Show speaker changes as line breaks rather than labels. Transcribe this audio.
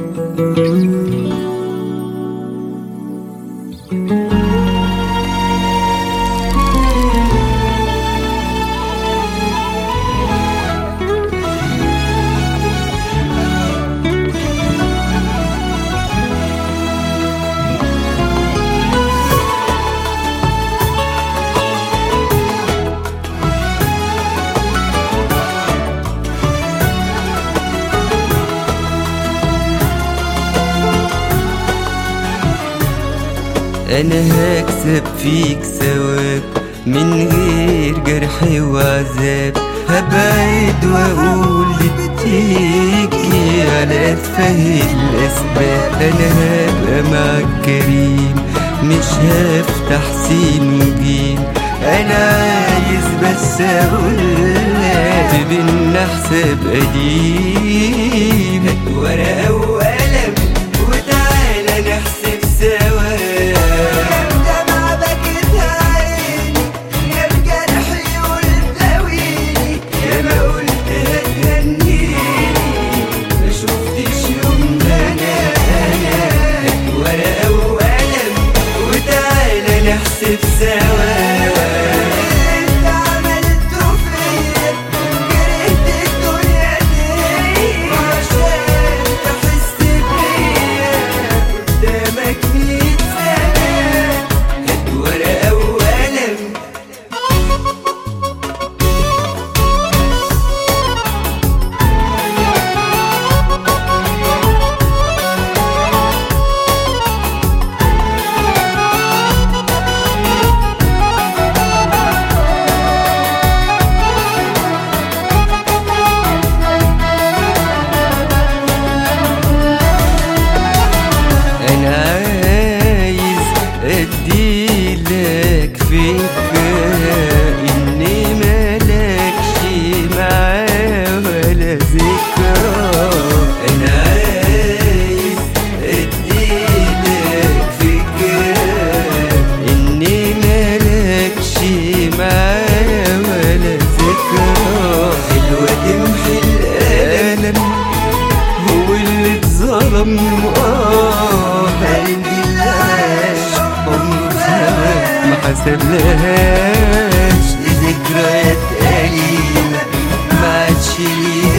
انا هكسب فيك ثواب من غير جرح وعذاب هبعد واقول بتيجي على اتفه الاسباب انا هبقى معاك كريم مش هفتح سين وجيم انا عايز بس اقول لك بينا حساب قديم هات ورقه وقلم وتعالى نحسب سوا
دمعة بكتها عيني يا بجرحي والداويني
يا ما قلت هتهنيني ما شفتش يوم ما انا انا هات ورقه وقلم وتعالى نحسب سوا
انت عملته فيا كرهت الدنيا دي
عشان تحس بيا قدامك مية سنة هات ورقة وقلم انا عايز اديلك فكرة اني مالكش معاه ولا ذكرى انا عايز اديلك فكرة اني مالكش معاه ولا ذكرى حلوة تمحي الالم هو اللي اتظلم اه قلبي اللي عاش عمره سوا ما حسبلهاش دي ذكريات قليلة ما عادش ليها